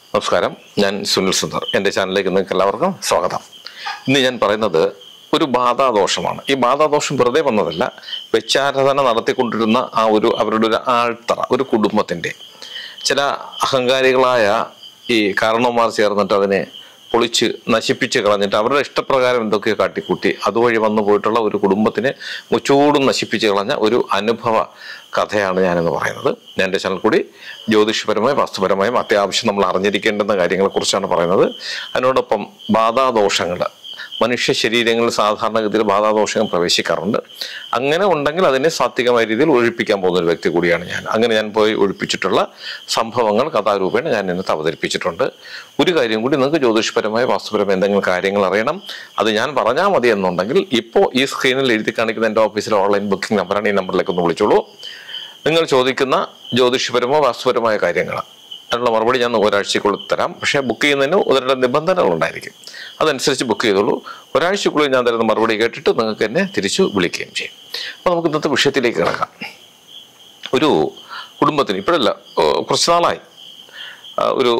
നമസ്കാരം ഞാൻ സുനിൽ സുന്ദർ എൻ്റെ ചാനലിലേക്ക് നിങ്ങൾക്ക് എല്ലാവർക്കും സ്വാഗതം ഇന്ന് ഞാൻ പറയുന്നത് ഒരു ബാധാദോഷമാണ് ഈ ബാധാദോഷം വെറുതെ വന്നതല്ല വെച്ചാരാധന നടത്തിക്കൊണ്ടിരുന്ന ആ ഒരു അവരുടെ ഒരു ആൾത്തറ ഒരു കുടുംബത്തിൻ്റെ ചില അഹങ്കാരികളായ ഈ കാരണവന്മാർ ചേർന്നിട്ട് അതിനെ പൊളിച്ച് നശിപ്പിച്ച് കളഞ്ഞിട്ട് അവരുടെ ഇഷ്ടപ്രകാരം എന്തൊക്കെയോ കാട്ടിക്കൂട്ടി അതുവഴി വന്നു പോയിട്ടുള്ള ഒരു കുടുംബത്തിനെ മുച്ചൂടും നശിപ്പിച്ച് കളഞ്ഞ ഒരു അനുഭവ കഥയാണ് ഞാനെന്ന് പറയുന്നത് ഞാൻ എൻ്റെ ചാനൽ കൂടി ജ്യോതിഷപരമായും വാസ്തുപരമായും അത്യാവശ്യം നമ്മൾ അറിഞ്ഞിരിക്കേണ്ടുന്ന കാര്യങ്ങളെക്കുറിച്ചാണ് പറയുന്നത് അതിനോടൊപ്പം ബാധാദോഷങ്ങൾ മനുഷ്യ ശരീരങ്ങളിൽ സാധാരണഗതിയിൽ ബാധാദോഷങ്ങൾ പ്രവേശിക്കാറുണ്ട് അങ്ങനെ ഉണ്ടെങ്കിൽ അതിനെ സാത്വികമായ രീതിയിൽ ഒഴിപ്പിക്കാൻ പോകുന്ന ഒരു വ്യക്തി കൂടിയാണ് ഞാൻ അങ്ങനെ ഞാൻ പോയി ഒഴിപ്പിച്ചിട്ടുള്ള സംഭവങ്ങൾ കഥാരൂപേണ ഞാൻ ഇന്നത്തെ അവതരിപ്പിച്ചിട്ടുണ്ട് ഒരു കാര്യം കൂടി നിങ്ങൾക്ക് ജ്യോതിഷപരമായ വാസ്തുപരമായ എന്തെങ്കിലും കാര്യങ്ങൾ അറിയണം അത് ഞാൻ പറഞ്ഞാൽ മതി എന്നുണ്ടെങ്കിൽ ഇപ്പോൾ ഈ സ്ക്രീനിൽ എഴുതി കാണിക്കുന്ന എൻ്റെ ഓഫീസിലെ ഓൺലൈൻ ബുക്കിംഗ് നമ്പറാണ് ഈ നമ്പറിലേക്ക് ഒന്ന് വിളിച്ചോളൂ നിങ്ങൾ ചോദിക്കുന്ന ജ്യോതിഷപരമോ വാസ്തുപരമായ കാര്യങ്ങൾ അതിനുള്ള മറുപടി ഞാൻ ഒരാഴ്ചക്കുള്ളിൽ തരാം പക്ഷേ ബുക്ക് ചെയ്യുന്നതിന് ഒന്നിരുടെ നിബന്ധനകൾ ഉണ്ടായിരിക്കും അതനുസരിച്ച് ബുക്ക് ചെയ്തോളൂ ഒരാഴ്ചക്കുള്ളിൽ ഞാൻ തരുന്ന മറുപടി കേട്ടിട്ട് നിങ്ങൾക്ക് എന്നെ തിരിച്ചു വിളിക്കുകയും ചെയ്യും അപ്പോൾ നമുക്ക് ഇന്നത്തെ വിഷയത്തിലേക്ക് കിടക്കാം ഒരു കുടുംബത്തിന് ഇപ്പോഴല്ല ഓ, കുറച്ച് നാളായി ആ, ഒരു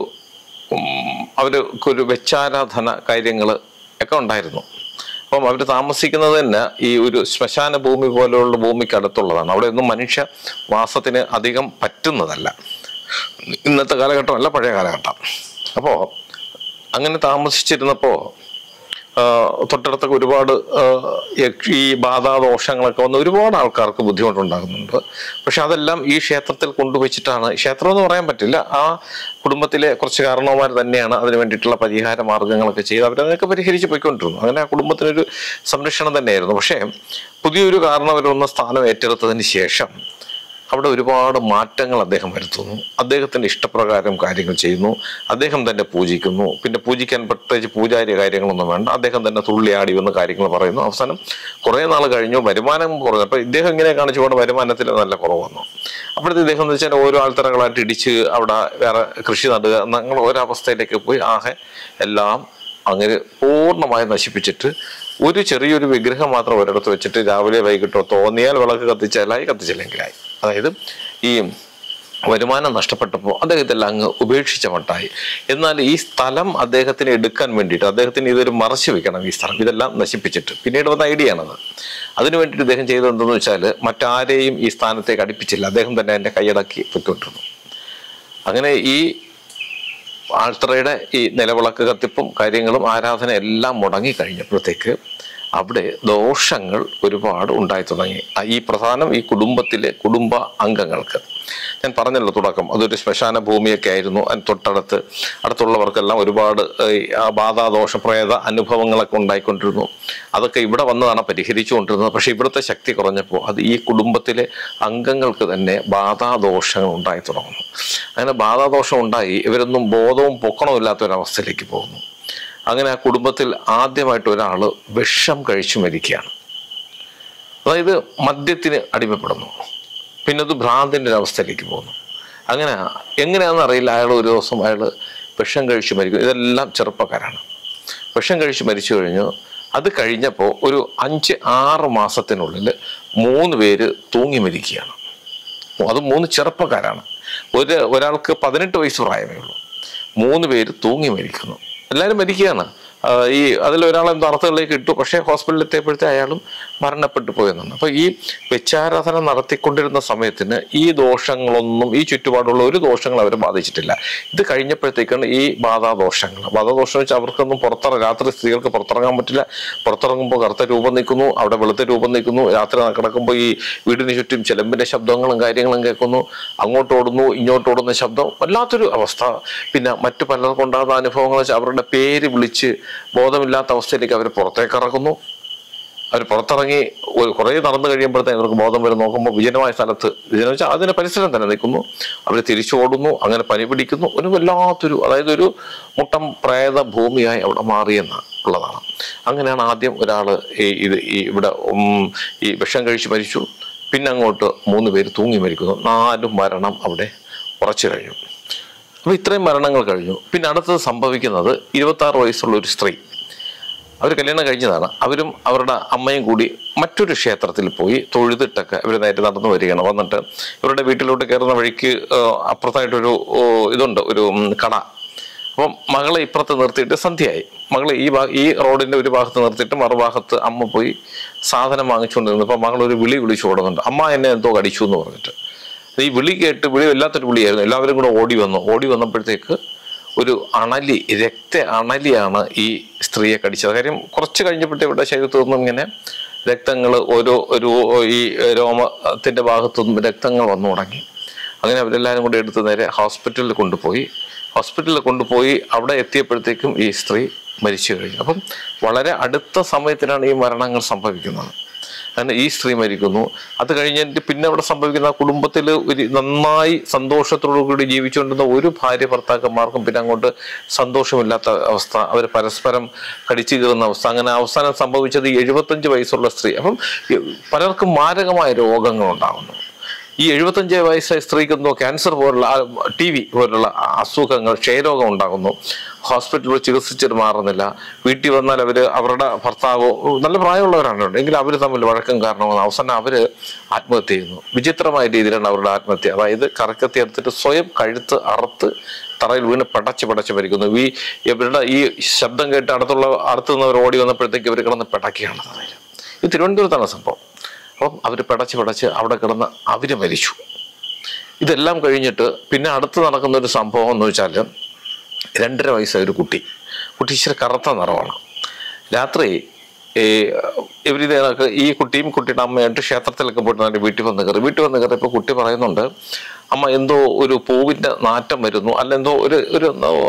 അവർക്ക് ഒരു വെച്ചാരാധന കാര്യങ്ങൾ ഒക്കെ ഉണ്ടായിരുന്നു അപ്പം അവർ താമസിക്കുന്നത് തന്നെ ഈ ഒരു ശ്മശാന ഭൂമി പോലെയുള്ള ഭൂമിക്ക് അടുത്തുള്ളതാണ് അവിടെ ഒന്നും മനുഷ്യ വാസത്തിന് അധികം പറ്റുന്നതല്ല ഇന്നത്തെ കാലഘട്ടമല്ല പഴയ കാലഘട്ടം അപ്പോൾ അങ്ങനെ താമസിച്ചിരുന്നപ്പോൾ തൊട്ടടുത്തൊക്കെ ഒരുപാട് ആ, യക്ഷി- ഈ ബാധാദോഷങ്ങളൊക്കെ വന്ന് ഒരുപാട് ആൾക്കാർക്ക് ബുദ്ധിമുട്ടുണ്ടാകുന്നുണ്ട് പക്ഷെ അതെല്ലാം ഈ ക്ഷേത്രത്തിൽ കൊണ്ടുവച്ചിട്ടാണ് ക്ഷേത്രം എന്ന് പറയാൻ പറ്റില്ല ആ കുടുംബത്തിലെ കുറച്ച് കാരണവന്മാർ തന്നെയാണ് അതിന് വേണ്ടിയിട്ടുള്ള പരിഹാര മാർഗങ്ങളൊക്കെ ചെയ്ത് അവരതൊക്കെ പരിഹരിച്ച് പോയിക്കൊണ്ടിരുന്നു അങ്ങനെ ആ കുടുംബത്തിനൊരു സംരക്ഷണം തന്നെയായിരുന്നു പക്ഷേ പുതിയൊരു കാരണവർ വന്ന സ്ഥാനം ഏറ്റെടുത്തതിന് ശേഷം അവിടെ ഒരുപാട് മാറ്റങ്ങൾ അദ്ദേഹം വരുത്തുന്നു അദ്ദേഹത്തിന്റെ ഇഷ്ടപ്രകാരം കാര്യങ്ങൾ ചെയ്യുന്നു അദ്ദേഹം തന്നെ പൂജിക്കുന്നു പിന്നെ പൂജിക്കാൻ പ്രത്യേകിച്ച് പൂജാരി കാര്യങ്ങളൊന്നും വേണ്ട അദ്ദേഹം തന്നെ തുള്ളിയാടി വന്ന് കാര്യങ്ങൾ പറയുന്നു അവസാനം കുറേ നാൾ കഴിഞ്ഞു വരുമാനം കുറഞ്ഞു അപ്പൊ ഇദ്ദേഹം ഇങ്ങനെ കാണിച്ചുകൊണ്ട് വരുമാനത്തിൽ നല്ല കുറവ് വന്നു അപ്പോഴത്തെ ഇദ്ദേഹം എന്ന് വെച്ചാൽ ഓരോ ആൾത്തറകളായിട്ട് ഇടിച്ച് അവിടെ വേറെ കൃഷി നടുക അങ്ങനെ ഒരവസ്ഥയിലേക്ക് പോയി ആകെ എല്ലാം അങ്ങനെ പൂർണ്ണമായി നശിപ്പിച്ചിട്ട് ഒരു ചെറിയൊരു വിഗ്രഹം മാത്രം ഒരിടത്ത് വെച്ചിട്ട് രാവിലെ വൈകിട്ടോ തോന്നിയാൽ വിളക്ക് കത്തിച്ചാലായി കത്തിച്ചില്ലെങ്കിലായി അതായത് ഈ വരുമാനം നഷ്ടപ്പെട്ടപ്പോൾ അദ്ദേഹത്തെല്ലാം അങ്ങ് ഉപേക്ഷിച്ച മട്ടായി എന്നാൽ ഈ സ്ഥലം അദ്ദേഹത്തിന് എടുക്കാൻ വേണ്ടിയിട്ട് അദ്ദേഹത്തിന് ഇതൊരു മറച്ചു വെക്കണം ഈ സ്ഥലം ഇതെല്ലാം നശിപ്പിച്ചിട്ട് പിന്നീട് വന്ന ഐഡിയ ആണത് അതിനു വേണ്ടിയിട്ട് ഇദ്ദേഹം ചെയ്തത് എന്തെന്ന് വെച്ചാൽ മറ്റാരെയും ഈ സ്ഥാനത്തേക്ക് അടുപ്പിച്ചില്ല അദ്ദേഹം തന്നെ എൻ്റെ കൈയടക്കി പൊയ്ക്കൊണ്ടിരുന്നു അങ്ങനെ ഈ ആൾത്തറയുടെ ഈ നിലവിളക്ക് കത്തിപ്പും കാര്യങ്ങളും ആരാധന എല്ലാം മുടങ്ങി കഴിഞ്ഞപ്പോഴത്തേക്ക് അവിടെ ദോഷങ്ങൾ ഒരുപാട് ഉണ്ടായി തുടങ്ങി ആ ഈ പ്രധാനം ഈ കുടുംബത്തിലെ കുടുംബ അംഗങ്ങൾക്ക് ഞാൻ പറഞ്ഞല്ലോ തുടക്കം അതൊരു ശ്മശാന ഭൂമിയൊക്കെ ആയിരുന്നു അതിന് തൊട്ടടുത്ത് അടുത്തുള്ളവർക്കെല്ലാം ഒരുപാട് ഏഹ്, ആ ബാധാദോഷ പ്രേത അനുഭവങ്ങളൊക്കെ ഉണ്ടായിക്കൊണ്ടിരുന്നു അതൊക്കെ ഇവിടെ വന്നതാണ് പരിഹരിച്ചുകൊണ്ടിരുന്നത് പക്ഷേ ഇവിടുത്തെ ശക്തി കുറഞ്ഞപ്പോൾ അത് ഈ കുടുംബത്തിലെ അംഗങ്ങൾക്ക് തന്നെ ബാധാദോഷങ്ങൾ ഉണ്ടായി തുടങ്ങുന്നു അങ്ങനെ ബാധാദോഷം ഉണ്ടായി ഇവരൊന്നും ബോധവും പൊക്കണവും ഇല്ലാത്ത ഒരവസ്ഥയിലേക്ക് പോകുന്നു അങ്ങനെ ആ കുടുംബത്തിൽ ആദ്യമായിട്ട് ഒരാൾ വിഷം കഴിച്ചു മരിക്കുകയാണ് അതായത് മദ്യത്തിന് അടിമപ്പെടുന്നു പിന്നെ അത് ഭ്രാന്തിൻ്റെ ഒരു അവസ്ഥയിലേക്ക് പോകുന്നു അങ്ങനെ എങ്ങനെയാണെന്ന് അറിയില്ല അയാൾ ഒരു ദിവസം അയാൾ വിഷം കഴിച്ച് മരിക്കും ഇതെല്ലാം ചെറുപ്പക്കാരാണ് വിഷം കഴിച്ച് മരിച്ചു കഴിഞ്ഞു അത് കഴിഞ്ഞപ്പോൾ ഒരു അഞ്ച് ആറ് മാസത്തിനുള്ളിൽ മൂന്ന് പേര് തൂങ്ങി മരിക്കുകയാണ് അത് മൂന്ന് ചെറുപ്പക്കാരാണ് ഒരു ഒരാൾക്ക് പതിനെട്ട് വയസ്സ് പ്രായമേ ഉള്ളൂ മൂന്ന് പേര് തൂങ്ങി മരിക്കുന്നു എല്ലാവരും മരിക്കുകയാണ് ആ, ഈ അതിലൊരാളെന്തോ അർത്ഥങ്ങളിലേക്ക് ഇട്ടു പക്ഷേ ഹോസ്പിറ്റലിൽ എത്തിയപ്പോഴത്തെ അയാളും മരണപ്പെട്ടു പോയെന്നാണ് അപ്പോൾ ഈ വെച്ചാരാധന നടത്തിക്കൊണ്ടിരുന്ന സമയത്തിന് ഈ ദോഷങ്ങളൊന്നും ഈ ചുറ്റുപാടുള്ള ഒരു ദോഷങ്ങൾ അവരെ ബാധിച്ചിട്ടില്ല ഇത് കഴിഞ്ഞപ്പോഴത്തേക്കാണ് ഈ ബാധാദോഷങ്ങൾ ബാധാദോഷം വെച്ചാൽ അവർക്കൊന്നും പുറത്തിറ രാത്രി സ്ത്രീകൾക്ക് പുറത്തിറങ്ങാൻ പറ്റില്ല പുറത്തിറങ്ങുമ്പോൾ കറുത്ത രൂപം നിൽക്കുന്നു അവിടെ വെളുത്ത രൂപം നിൽക്കുന്നു രാത്രി കിടക്കുമ്പോൾ ഈ വീടിന് ചുറ്റും ചിലമ്പിന്റെ ശബ്ദങ്ങളും കാര്യങ്ങളും കേൾക്കുന്നു അങ്ങോട്ട് ഓടുന്നു ഇങ്ങോട്ട് ഓടുന്ന ശബ്ദം വല്ലാത്തൊരു അവസ്ഥ പിന്നെ മറ്റു പലർക്കും ഉണ്ടാകുന്ന അനുഭവങ്ങൾ വെച്ചാൽ അവരുടെ പേര് വിളിച്ച് ബോധമില്ലാത്ത അവസ്ഥയിലേക്ക് അവർ പുറത്തേക്ക് ഇറങ്ങുന്നു അവർ പുറത്തിറങ്ങി ഒരു കുറേ നടന്നു കഴിയുമ്പോഴത്തേക്ക് അവർക്ക് ബോധം വരും നോക്കുമ്പോൾ വിജനമായ സ്ഥലത്ത് വിജനം വെച്ചാൽ അതിന് പരിസരം തന്നെ നിൽക്കുന്നു അവർ തിരിച്ചു ഓടുന്നു അങ്ങനെ പനി പിടിക്കുന്നു ഒരു വല്ലാത്തൊരു അതായത് ഒരു മുട്ടം പ്രേത ഭൂമിയായി അവിടെ മാറിയെന്ന ഉള്ളതാണ് അങ്ങനെയാണ് ആദ്യം ഒരാൾ ഈ ഇത് ഈ ഇവിടെ ഉം, ഈ വിഷം കഴിച്ച് മരിച്ചു പിന്നെ അങ്ങോട്ട് മൂന്ന് പേര് തൂങ്ങി മരിക്കുന്നു നാല് മരണം അവിടെ ഉറച്ചു കഴിഞ്ഞു അപ്പോൾ ഇത്രയും മരണങ്ങൾ കഴിഞ്ഞു പിന്നെ അടുത്തത് സംഭവിക്കുന്നത് ഇരുപത്തി ആറ് വയസ്സുള്ള ഒരു സ്ത്രീ അവർ കല്യാണം കഴിഞ്ഞതാണ് അവരും അവരുടെ അമ്മയും കൂടി മറ്റൊരു ക്ഷേത്രത്തിൽ പോയി തൊഴുതിട്ടൊക്കെ അവർ നേരെ നടന്നു വരികയാണ് വന്നിട്ട് ഇവരുടെ വീട്ടിലോട്ട് കയറുന്ന വഴിക്ക് ആ, അപ്പുറത്തായിട്ടൊരു ഓ, ഇതുണ്ട് ഒരു ഉം, കട അപ്പം മകളെ ഇപ്പുറത്ത് നിർത്തിയിട്ട് സന്ധ്യയായി മകളെ ഈ ഭാ ഈ റോഡിന്റെ ഒരു ഭാഗത്ത് നിർത്തിയിട്ട് മറുഭാഗത്ത് അമ്മ പോയി സാധനം വാങ്ങിച്ചുകൊണ്ട് നിന്നപ്പോൾ മകൾ ഒരു വിളി വിളിച്ചു ഓടുന്നുണ്ട് അമ്മ എന്നെ എന്തോ കടിച്ചു എന്ന് പറഞ്ഞിട്ട് ഈ വിളി കേട്ട് വിളി വല്ലാത്തൊരു വിളിയായിരുന്നു എല്ലാവരും കൂടെ ഓടി വന്നു ഓടി വന്നപ്പോഴത്തേക്ക് ഒരു അണലി രക്ത അണലിയാണ് ഈ സ്ത്രീയെ കടിച്ചത് കാര്യം കുറച്ച് കഴിഞ്ഞപ്പോഴത്തെ ഇവിടെ ശരീരത്തു നിന്നും ഇങ്ങനെ രക്തങ്ങൾ ഓരോ ഒരു ഈ രോമത്തിന്റെ ഭാഗത്തുനിന്നും രക്തങ്ങൾ വന്നു തുടങ്ങി അങ്ങനെ അവരെല്ലാവരും കൂടി എടുത്ത് നേരെ ഹോസ്പിറ്റലിൽ കൊണ്ടുപോയി ഹോസ്പിറ്റലിൽ കൊണ്ടുപോയി അവിടെ എത്തിയപ്പോഴത്തേക്കും ഈ സ്ത്രീ മരിച്ചു കഴിഞ്ഞു അപ്പം വളരെ അടുത്ത സമയത്തിലാണ് ഈ മരണങ്ങൾ സംഭവിക്കുന്നത് അങ്ങനെ ഈ സ്ത്രീ മരിക്കുന്നു അത് കഴിഞ്ഞിട്ട് പിന്നെ അവിടെ സംഭവിക്കുന്ന ആ കുടുംബത്തിൽ ഒരു നന്നായി സന്തോഷത്തോടു കൂടി ജീവിച്ചുകൊണ്ടിരുന്ന ഒരു ഭാര്യ ഭർത്താക്കന്മാർക്കും പിന്നെ അങ്ങോട്ട് സന്തോഷമില്ലാത്ത അവസ്ഥ അവർ പരസ്പരം കടിച്ചു കീറുന്ന അവസ്ഥ അങ്ങനെ അവസാനം സംഭവിച്ചത് ഈ എഴുപത്തഞ്ച് വയസ്സുള്ള സ്ത്രീ അപ്പം ഈ പലർക്കും മാരകമായ രോഗങ്ങൾ ഉണ്ടാകുന്നു ഈ എഴുപത്തഞ്ച് വയസ്സായ സ്ത്രീക്ക് എന്തോ ക്യാൻസർ പോലുള്ള ടി വി പോലുള്ള അസുഖങ്ങൾ ക്ഷയരോഗം ഉണ്ടാകുന്നു ഹോസ്പിറ്റലിൽ ചികിത്സിച്ചിട്ട് മാറുന്നില്ല വീട്ടിൽ വന്നാൽ അവർ അവരുടെ ഭർത്താവോ നല്ല പ്രായമുള്ളവരാണ് എങ്കിലും അവർ തമ്മിൽ വഴക്കം കാരണമാണ് അവസാനം അവർ ആത്മഹത്യ ചെയ്യുന്നു വിചിത്രമായ രീതിയിലാണ് അവരുടെ ആത്മഹത്യ അതായത് കറക്കത്തി എടുത്തിട്ട് സ്വയം കഴുത്ത് അറുത്ത് തറയിൽ വീണ് പടച്ച് പടച്ച് മരിക്കുന്നു ഈ ഇവരുടെ ഈ ശബ്ദം കേട്ട് അടുത്തുള്ള അടുത്ത് നിന്നവർ ഓടി വന്നപ്പോഴത്തേക്ക് ഇവർ കിടന്ന് പിടക്കുകയാണ് തറയിൽ ഇത് തിരുവനന്തപുരത്താണ് സംഭവം അപ്പം അവർ പിടച്ച് പിടച്ച് അവിടെ കിടന്ന് അവർ മരിച്ചു ഇതെല്ലാം കഴിഞ്ഞിട്ട് പിന്നെ അടുത്ത് നടക്കുന്ന ഒരു സംഭവം എന്ന് വെച്ചാൽ രണ്ടര വയസ്സായ ഒരു കുട്ടി കുട്ടി ഇച്ചിരി കറുത്ത നിറമാണ് രാത്രി ഈ ഇവരിത് കണക്ക് ഈ കുട്ടിയും കുട്ടിയുടെ അമ്മയായിട്ട് ക്ഷേത്രത്തിലൊക്കെ പോയിട്ട് നല്ല വീട്ടിൽ വന്ന് കയറി വീട്ടിൽ വന്ന് കയറിയപ്പോൾ കുട്ടി പറയുന്നുണ്ട് അമ്മ എന്തോ ഒരു പൂവിൻ്റെ നാറ്റം വരുന്നു അല്ല എന്തോ ഒരു ഒരു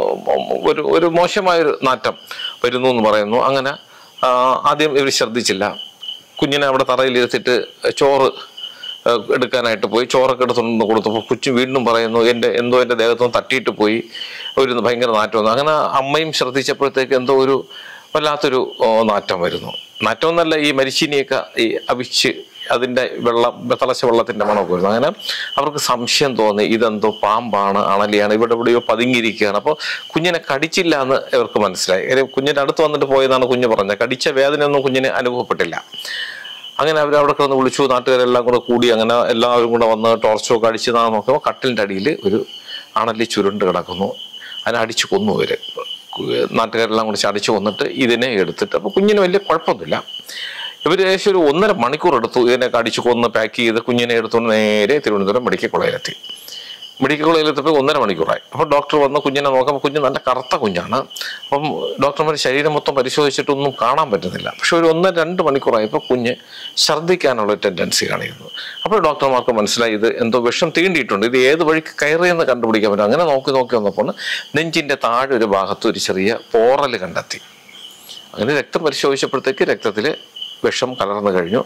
ഒരു ഒരു മോശമായൊരു നാറ്റം വരുന്നു എന്ന് പറയുന്നു അങ്ങനെ ആ, ആദ്യം ഇവർ ശ്രദ്ധിച്ചില്ല കുഞ്ഞിനെ അവിടെ തറയിലിരുത്തിട്ട് ചോറ് ഏഹ്, എടുക്കാനായിട്ട് പോയി ചോറൊക്കെ എടുത്തുകൊണ്ട് കൊടുത്തപ്പോൾ കൊച്ചു വീണ്ടും പറയുന്നു എൻ്റെ എന്തോ എൻ്റെ ദേഹത്തുനിന്ന് തട്ടിയിട്ട് പോയി ഒരു ഭയങ്കര നാറ്റം വന്നു അങ്ങനെ അമ്മയും ശ്രദ്ധിച്ചപ്പോഴത്തേക്ക് എന്തോ ഒരു വല്ലാത്തൊരു ഓ, നാറ്റം വരുന്നു നാറ്റം എന്നല്ല ഈ മരിച്ചിനിയൊക്കെ ഈ അവിച്ച് അതിൻ്റെ വെള്ളം തിളച്ച വെള്ളത്തിൻ്റെ മണമൊക്കെ വരുന്നു അങ്ങനെ അവർക്ക് സംശയം തോന്നി ഇതെന്തോ പാമ്പാണ് അണലിയാണ് ഇവിടെ എവിടെയോ പതുങ്ങിയിരിക്കുകയാണ് അപ്പോൾ കുഞ്ഞിനെ കടിച്ചില്ല എന്ന് ഇവർക്ക് മനസ്സിലായി കാര്യം കുഞ്ഞിൻ്റെ അടുത്ത് വന്നിട്ട് പോയതാണ് കുഞ്ഞ് പറഞ്ഞത് കടിച്ച വേദനയൊന്നും കുഞ്ഞിന് അനുഭവപ്പെട്ടില്ല അങ്ങനെ അവർ അവിടെ കിടന്ന് വിളിച്ചു നാട്ടുകാരെല്ലാം കൂടെ കൂടി അങ്ങനെ എല്ലാവരും കൂടെ വന്ന് ടോർച്ചൊക്കെ അടിച്ച് നാ നോക്കുമ്പോൾ കട്ടിലിൻ്റെ അടിയിൽ ഒരു അണലി ചുരുണ്ട് കിടക്കുന്നു അതിനെ അടിച്ചു കൊന്നു ഇവര് നാട്ടുകാരെല്ലാം കൂടി അടിച്ചു കൊന്നിട്ട് ഇതിനെ എടുത്തിട്ട് അപ്പോൾ കുഞ്ഞിന് വലിയ കുഴപ്പമൊന്നുമില്ല ഇവർ ഏകദേശം ഒരു ഒന്നര മണിക്കൂർ എടുത്തു ഇതിനൊക്കെ അടിച്ചു കൊന്ന് പാക്ക് ചെയ്ത് കുഞ്ഞിനെ എടുത്തുകൊണ്ട് നേരെ തിരുവനന്തപുരം മെഡിക്കൽ കോളേജിലെത്തി മെഡിക്കൽ കോളേജിലെത്തിയപ്പോൾ ഒന്നര മണിക്കൂറായി അപ്പോൾ ഡോക്ടർ വന്ന് കുഞ്ഞിനെ നോക്കുമ്പോൾ കുഞ്ഞ് നല്ല കറുത്ത കുഞ്ഞാണ് അപ്പം ഡോക്ടർമാർ ശരീരം മൊത്തം പരിശോധിച്ചിട്ടൊന്നും കാണാൻ പറ്റുന്നില്ല പക്ഷെ ഒരു ഒന്നര രണ്ട് മണിക്കൂറായപ്പോൾ കുഞ്ഞ് ഛർദ്ദിക്കാനുള്ള ടെൻഡൻസി കാണിക്കുന്നു അപ്പോൾ ഡോക്ടർമാർക്ക് മനസ്സിലായി ഇത് എന്തോ വിഷം തീണ്ടിയിട്ടുണ്ട് ഇത് ഏത് വഴിക്ക് കയറിയെന്ന് കണ്ടുപിടിക്കാൻ പറ്റും അങ്ങനെ നോക്കി നോക്കി വന്നപ്പോൾ നെഞ്ചിൻ്റെ താഴെ ഒരു ഭാഗത്ത് ഒരു ചെറിയ പോറൽ കണ്ടെത്തി അങ്ങനെ രക്തം പരിശോധിച്ചപ്പോഴത്തേക്ക് രക്തത്തിൽ വിഷം കലർന്നു കഴിഞ്ഞു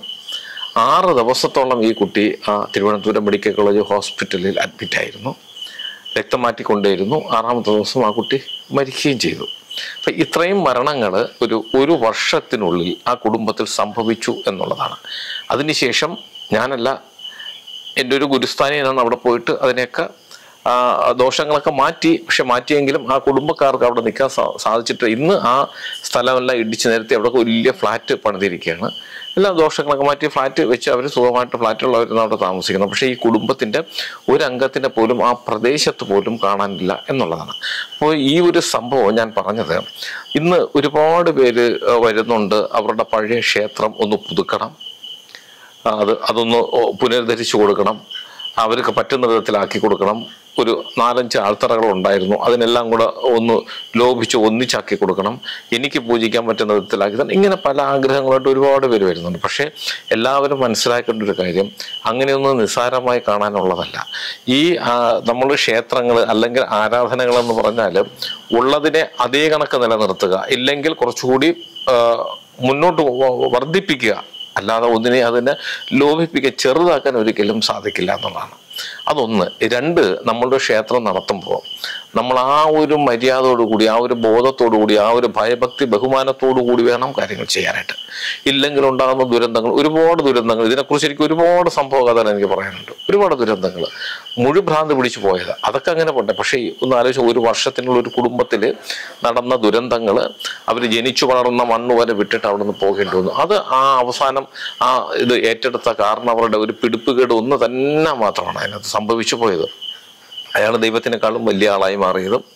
ആറ് ദിവസത്തോളം ഈ കുട്ടി ആ തിരുവനന്തപുരം മെഡിക്കൽ കോളേജ് ഹോസ്പിറ്റലിൽ അഡ്മിറ്റ് ആയിരുന്നു രക്തം മാറ്റിക്കൊണ്ടേയിരുന്നു ആറാമത്തെ ദിവസം ആ കുട്ടി മരിക്കുകയും ചെയ്തു അപ്പം ഇത്രയും മരണങ്ങൾ ഒരു ഒരു വർഷത്തിനുള്ളിൽ ആ കുടുംബത്തിൽ സംഭവിച്ചു എന്നുള്ളതാണ് അതിനുശേഷം ഞാനല്ല എൻ്റെ ഒരു ഗുരുസ്ഥാനിയനാണ് അവിടെ പോയിട്ട് അതിനെയൊക്കെ ആ, ദോഷങ്ങളൊക്കെ മാറ്റി പക്ഷെ മാറ്റിയെങ്കിലും ആ കുടുംബക്കാർക്ക് അവിടെ നിൽക്കാൻ സാ സാധിച്ചിട്ട് ഇന്ന് ആ സ്ഥലമെല്ലാം ഇടിച്ച് നിരത്തി അവിടെ വലിയ ഫ്ലാറ്റ് പണിതിരിക്കുകയാണ് എല്ലാ ദോഷങ്ങളൊക്കെ മാറ്റി ഫ്ലാറ്റ് വെച്ച് അവർ സുഖമായിട്ട് ഫ്ലാറ്റുള്ളവരുന്ന് അവിടെ താമസിക്കുന്നു പക്ഷേ ഈ കുടുംബത്തിൻ്റെ ഒരു അംഗത്തിനെ പോലും ആ പ്രദേശത്ത് പോലും കാണാനില്ല എന്നുള്ളതാണ് അപ്പോൾ ഈ ഒരു സംഭവം ഞാൻ പറഞ്ഞത് ഇന്ന് ഒരുപാട് പേര് ആ, വരുന്നുണ്ട് അവരുടെ പഴയ ക്ഷേത്രം ഒന്ന് പുതുക്കണം ആ, അത് അതൊന്ന് ഓ- പുനരുദ്ധരിച്ചു കൊടുക്കണം അവർക്ക് പറ്റുന്ന വിധത്തിലാക്കി കൊടുക്കണം ഒരു നാലഞ്ച് ആൾത്തറകൾ ഉണ്ടായിരുന്നു അതിനെല്ലാം കൂടെ ഒന്ന് ലോപിച്ച് ഒന്നിച്ചാക്കി കൊടുക്കണം എനിക്ക് പൂജിക്കാൻ പറ്റുന്ന വിധത്തിലാക്കി തന്നെ ഇങ്ങനെ പല ആഗ്രഹങ്ങളായിട്ട് ഒരുപാട് പേര് വരുന്നുണ്ട് പക്ഷേ എല്ലാവരും മനസ്സിലാക്കേണ്ട ഒരു കാര്യം അങ്ങനെയൊന്നും നിസ്സാരമായി കാണാനുള്ളതല്ല ഈ നമ്മൾ ക്ഷേത്രങ്ങൾ അല്ലെങ്കിൽ ആരാധനകൾ എന്ന് പറഞ്ഞാൽ ഉള്ളതിനെ അതേ കണക്ക് നിലനിർത്തുക ഇല്ലെങ്കിൽ കുറച്ചുകൂടി ആ, മുന്നോട്ട് വ- വർദ്ധിപ്പിക്കുക അല്ലാതെ ഒന്നിനെ അതിനെ ലോപിപ്പിക്കുക ചെറുതാക്കാൻ ഒരിക്കലും സാധിക്കില്ല എന്നുള്ളതാണ് അതൊന്ന് രണ്ട് നമ്മളുടെ ക്ഷേത്രം നടത്തുമ്പോൾ നമ്മൾ ആ ഒരു മര്യാദയോടുകൂടി ആ ഒരു ബോധത്തോടുകൂടി ആ ഒരു ഭയഭക്തി ബഹുമാനത്തോടു കൂടി വേണം കാര്യങ്ങൾ ചെയ്യാനായിട്ട് ഇല്ലെങ്കിൽ ഉണ്ടാകുന്ന ദുരന്തങ്ങൾ ഒരുപാട് ദുരന്തങ്ങൾ ഇതിനെക്കുറിച്ച് എനിക്ക് ഒരുപാട് സംഭവ കഥകൾ എനിക്ക് പറയാനുണ്ട് ഒരുപാട് ദുരന്തങ്ങൾ മുഴുഭ്രാന്ത് പിടിച്ചു പോയത് അതൊക്കെ അങ്ങനെ പോട്ടെ പക്ഷേ ഈ ഒന്ന് ആലോചിച്ച് ഒരു വർഷത്തിനുള്ള ഒരു കുടുംബത്തിൽ നടന്ന ദുരന്തങ്ങൾ അവർ ജനിച്ചു വളർന്ന മണ്ണ് വരെ വിട്ടിട്ട് അവിടെ നിന്ന് പോകേണ്ടി വന്നു അത് ആ അവസാനം ആ ഇത് ഏറ്റെടുത്ത കാരണം അവരുടെ ഒരു പിടിപ്പുകേട് ഒന്ന് തന്നെ മാത്രമാണ് അതിനകത്ത് സംഭവിച്ചു പോയത് അയാൾ ദൈവത്തിനേക്കാളും വലിയ ആളായി മാറിയതും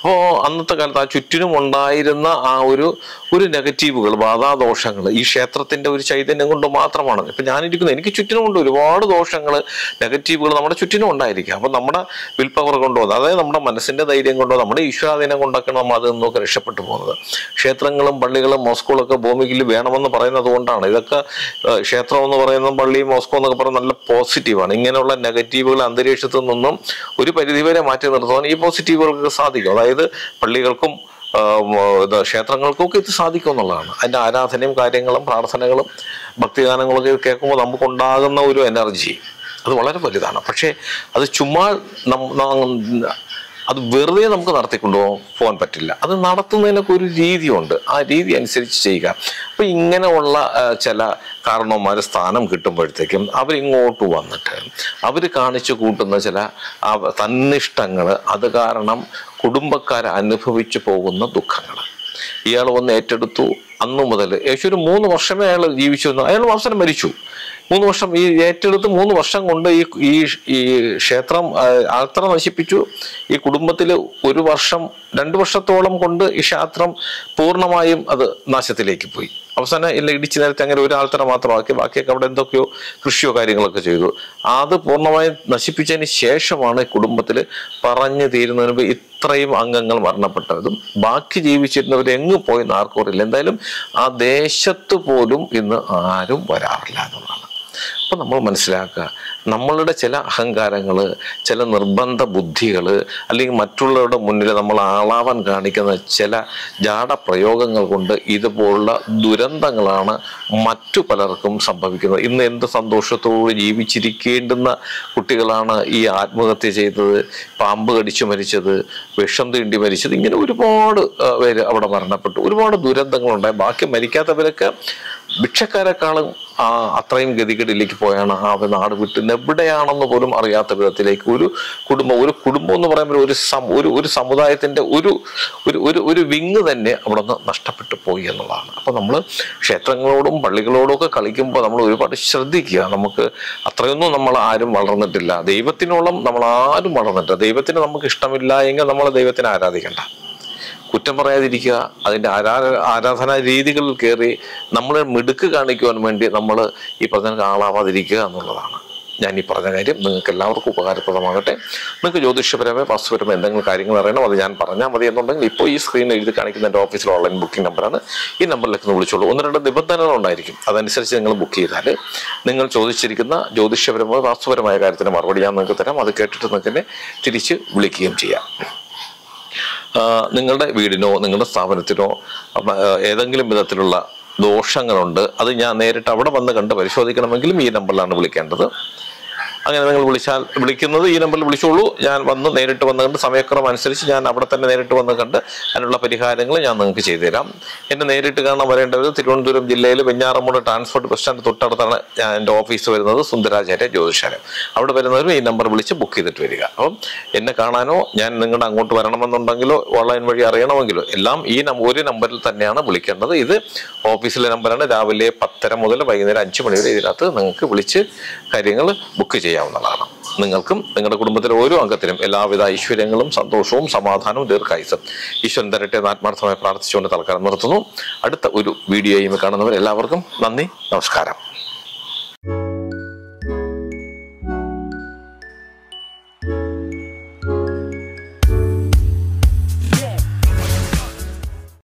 അപ്പോൾ അന്നത്തെ കാലത്ത് ആ ചുറ്റിനും ഉണ്ടായിരുന്ന ആ ഒരു ഒരു നെഗറ്റീവുകൾ ബാധാദോഷങ്ങൾ ഈ ക്ഷേത്രത്തിന്റെ ഒരു ചൈതന്യം കൊണ്ട് മാത്രമാണ് ഇപ്പം ഞാനിരിക്കുന്നത് എനിക്ക് ചുറ്റിനുമുണ്ട് ഒരുപാട് ദോഷങ്ങൾ നെഗറ്റീവുകൾ നമ്മുടെ ചുറ്റിനും ഉണ്ടായിരിക്കാം അപ്പം നമ്മുടെ വിൽ പവർ കൊണ്ടോ അതായത് നമ്മുടെ മനസ്സിന്റെ ധൈര്യം കൊണ്ടോ നമ്മുടെ ഈശ്വരാധീനം കൊണ്ടൊക്കെ നമ്മൾ അതിൽ നിന്നൊക്കെ രക്ഷപ്പെട്ടു പോകുന്നത് ക്ഷേത്രങ്ങളും പള്ളികളും മോസ്കുകളൊക്കെ ഭൂമിയിൽ വേണമെന്ന് പറയുന്നത് കൊണ്ടാണ് ഇതൊക്കെ ഏഹ്, ക്ഷേത്രം എന്ന് പറയുന്ന പള്ളി മോസ്കോ എന്നൊക്കെ പറയുന്നത് നല്ല പോസിറ്റീവാണ് ഇങ്ങനെയുള്ള നെഗറ്റീവുകൾ അന്തരീക്ഷത്തിൽ നിന്നും ഒരു പരിധിവരെ മാറ്റി നിർത്താൻ ഈ പോസിറ്റീവുകൾക്ക് സാധിക്കും അതായത് പള്ളികൾക്കും ആഹ് ഇത് ക്ഷേത്രങ്ങൾക്കൊക്കെ ഇത് സാധിക്കും എന്നുള്ളതാണ് അതിൻ്റെ ആരാധനയും കാര്യങ്ങളും പ്രാർത്ഥനകളും ഭക്തിഗാനങ്ങളൊക്കെ കേൾക്കുമ്പോൾ നമുക്കുണ്ടാകുന്ന ഒരു എനർജി അത് വളരെ വലുതാണ് പക്ഷേ അത് ചുമ്മാ നം- നം- അത് വെറുതെ നമുക്ക് നടത്തിക്കൊണ്ടു പോകാൻ പറ്റില്ല അത് നടത്തുന്നതിനൊക്കെ ഒരു രീതിയുണ്ട് ആ രീതി അനുസരിച്ച് ചെയ്യുക അപ്പൊ ഇങ്ങനെയുള്ള ആ, ചില കാരണവന്മാർ സ്ഥാനം കിട്ടുമ്പോഴത്തേക്കും അവരിങ്ങോട്ട് വന്നിട്ട് അവർ കാണിച്ചു കൂട്ടുന്ന ചില അവ- തന്നിഷ്ടങ്ങൾ അത് കാരണം കുടുംബക്കാർ അനുഭവിച്ചു പോകുന്ന ദുഃഖങ്ങൾ ഇയാൾ വന്ന് ഏറ്റെടുത്തു അന്നു മുതൽ ഏകദേശം ഒരു മൂന്ന് വർഷമേ അയാൾ ജീവിച്ചിരുന്നു അയാൾ അവസരം മരിച്ചു മൂന്ന് വർഷം ഈ ഏറ്റെടുത്ത് മൂന്ന് വർഷം കൊണ്ട് ഈ ഈ ഈ ക്ഷേത്രം ആ, ആൾത്തറ നശിപ്പിച്ചു ഈ കുടുംബത്തിൽ ഒരു വർഷം രണ്ട് വർഷത്തോളം കൊണ്ട് ഈ ക്ഷേത്രം പൂർണ്ണമായും അത് നാശത്തിലേക്ക് പോയി അവസാനം എല്ലാം ഇടിച്ചു നേരത്തെ അങ്ങനെ ഒരു ആൾത്തറ മാത്രമാക്കി ബാക്കിയൊക്കെ അവിടെ എന്തൊക്കെയോ കൃഷിയോ കാര്യങ്ങളൊക്കെ ചെയ്തു അത് പൂർണ്ണമായും നശിപ്പിച്ചതിന് ശേഷമാണ് കുടുംബത്തിൽ പറഞ്ഞു തീരുന്നതിന് മുമ്പ് ഇത്രയും അംഗങ്ങൾ മരണപ്പെട്ടതും ബാക്കി ജീവിച്ചിരുന്നവർ എങ്ങ് പോയി ആർക്കും അറിയില്ല എന്തായാലും ആ ദേശത്ത് പോലും ഇന്ന് ആരും വരാറില്ല എന്നുള്ളതാണ് അപ്പൊ നമ്മൾ മനസ്സിലാക്കുക നമ്മളുടെ ചില അഹങ്കാരങ്ങൾ ചില നിർബന്ധ ബുദ്ധികൾ അല്ലെങ്കിൽ മറ്റുള്ളവരുടെ മുന്നിൽ നമ്മൾ ആളാവാൻ കാണിക്കുന്ന ചില ജാട പ്രയോഗങ്ങൾ കൊണ്ട് ഇതുപോലുള്ള ദുരന്തങ്ങളാണ് മറ്റു പലർക്കും സംഭവിക്കുന്നത് ഇന്ന് എന്ത് സന്തോഷത്തോടെ ജീവിച്ചിരിക്കേണ്ടുന്ന കുട്ടികളാണ് ഈ ആത്മഹത്യ ചെയ്തത് പാമ്പ് കടിച്ചു മരിച്ചത് വിഷം തീണ്ടി മരിച്ചത് ഇങ്ങനെ ഒരുപാട് ആ, പേര് അവിടെ മരണപ്പെട്ടു ഒരുപാട് ദുരന്തങ്ങളുണ്ടായി ബാക്കി മരിക്കാത്തവരൊക്കെ ഭിക്ഷക്കാരെക്കാളും ആ അത്രയും ഗതികേടിലേക്ക് പോയാണ് ആ നാട് വിട്ട് എവിടെയാണെന്ന് പോലും അറിയാത്ത വിധത്തിലേക്ക് ഒരു കുടുംബം ഒരു കുടുംബം എന്ന് പറയുമ്പോൾ ഒരു സം ഒരു ഒരു സമുദായത്തിന്റെ ഒരു ഒരു ഒരു ഒരു വിങ് തന്നെ അവിടെ നിന്ന് നഷ്ടപ്പെട്ടു പോയി എന്നുള്ളതാണ് അപ്പൊ നമ്മൾ ക്ഷേത്രങ്ങളോടും പള്ളികളോടും ഒക്കെ കളിക്കുമ്പോൾ നമ്മൾ ഒരുപാട് ശ്രദ്ധിക്കുക നമുക്ക് അത്രയൊന്നും നമ്മൾ ആരും വളർന്നിട്ടില്ല ദൈവത്തിനോളം നമ്മൾ ആരും വളർന്നിട്ടില്ല ദൈവത്തിന് നമുക്ക് ഇഷ്ടമില്ല എങ്കിൽ നമ്മൾ ദൈവത്തിനെ ആരാധിക്കണ്ട കുറ്റം പറയാതിരിക്കുക അതിൻ്റെ ആരാ ആരാധനാ രീതികളിൽ കയറി നമ്മൾ മിടുക്ക് കാണിക്കുവാൻ വേണ്ടി നമ്മൾ ഈ പറഞ്ഞ ആളാവാതിരിക്കുക എന്നുള്ളതാണ് ഞാൻ ഈ പറഞ്ഞ കാര്യം നിങ്ങൾക്ക് എല്ലാവർക്കും ഉപകാരപ്രദമാകട്ടെ നിങ്ങൾക്ക് ജ്യോതിഷപരമായ വാസ്തുപരമായ എന്തെങ്കിലും കാര്യങ്ങൾ അറിയണം അത് ഞാൻ പറഞ്ഞാൽ മതി എന്നുണ്ടെങ്കിൽ ഇപ്പോൾ ഈ സ്ക്രീനിൽ എഴുതി കാണിക്കുന്ന എൻ്റെ ഓഫീസിലെ ഓൺലൈൻ ബുക്കിംഗ് നമ്പറാണ് ഈ നമ്പറിലേക്ക് ഒന്ന് വിളിച്ചോളൂ ഒന്ന് രണ്ട് നിബന്ധനകൾ ഉണ്ടായിരിക്കും അതനുസരിച്ച് നിങ്ങൾ ബുക്ക് ചെയ്താൽ നിങ്ങൾ ചോദിച്ചിരിക്കുന്ന ജ്യോതിഷപരമായ വാസ്തുപരമായ കാര്യത്തിന് മറുപടി ഞാൻ നിങ്ങൾക്ക് തരാം അത് കേട്ടിട്ട് നിങ്ങൾക്ക് എന്നെ തിരിച്ച് വിളിക്കുകയും ചെയ്യാം ആ, നിങ്ങളുടെ വീടിനോ നിങ്ങളുടെ സ്ഥാപനത്തിനോ അപ്പ, ആ, ഏതെങ്കിലും വിധത്തിലുള്ള ദോഷങ്ങളുണ്ട് അത് ഞാൻ നേരിട്ട് അവിടെ വന്ന് കണ്ട് പരിശോധിക്കണമെങ്കിലും ഈ നമ്പറിലാണ് വിളിക്കേണ്ടത് അങ്ങനെ നിങ്ങൾ വിളിച്ചാൽ വിളിക്കുന്നത് ഈ നമ്പറിൽ വിളിച്ചോളൂ ഞാൻ വന്ന് നേരിട്ട് വന്ന് കണ്ട് സമയക്രമം അനുസരിച്ച് ഞാൻ അവിടെ തന്നെ നേരിട്ട് വന്ന് കണ്ട് അതിനുള്ള പരിഹാരങ്ങൾ ഞാൻ നിങ്ങൾക്ക് ചെയ്തു തരാം എന്നെ നേരിട്ട് കാണാൻ വരേണ്ടത് തിരുവനന്തപുരം ജില്ലയിൽ വെഞ്ഞാറമൂട് ട്രാൻസ്പോർട്ട് ബസ് സ്റ്റാൻഡ് തൊട്ടടുത്താണ് ഞാൻ എൻ്റെ ഓഫീസ് വരുന്നത് സുന്ദരാചാര്യ ജ്യോതിഷാലയം അവിടെ വരുന്നവരും ഈ നമ്പർ വിളിച്ച് ബുക്ക് ചെയ്തിട്ട് വരിക അപ്പം എന്നെ കാണാനോ ഞാൻ നിങ്ങളുടെ അങ്ങോട്ട് വരണമെന്നുണ്ടെങ്കിലോ ഓൺലൈൻ വഴി അറിയണമെങ്കിലോ എല്ലാം ഈ നം- ഒരു നമ്പറിൽ തന്നെയാണ് വിളിക്കേണ്ടത് ഇത് ഓഫീസിലെ നമ്പറാണ് രാവിലെ പത്തര മുതൽ വൈകുന്നേരം അഞ്ച് മണി വരെ ഇതിനകത്ത് നിങ്ങൾക്ക് വിളിച്ച് കാര്യങ്ങൾ ബുക്ക് ചെയ്യാവുന്നതാണ് നിങ്ങൾക്കും നിങ്ങളുടെ കുടുംബത്തിലെ ഓരോ അംഗത്തിനും എല്ലാവിധ ഐശ്വര്യങ്ങളും സന്തോഷവും സമാധാനവും ദീർഘായുസും ഈശ്വരൻ തരട്ടെ എന്ന് ആത്മാർത്ഥമായി പ്രാർത്ഥിച്ചുകൊണ്ട് തൽക്കാലം നിർത്തുന്നു അടുത്ത ഒരു വീഡിയോയും കാണുന്നവർ എല്ലാവർക്കും നന്ദി നമസ്കാരം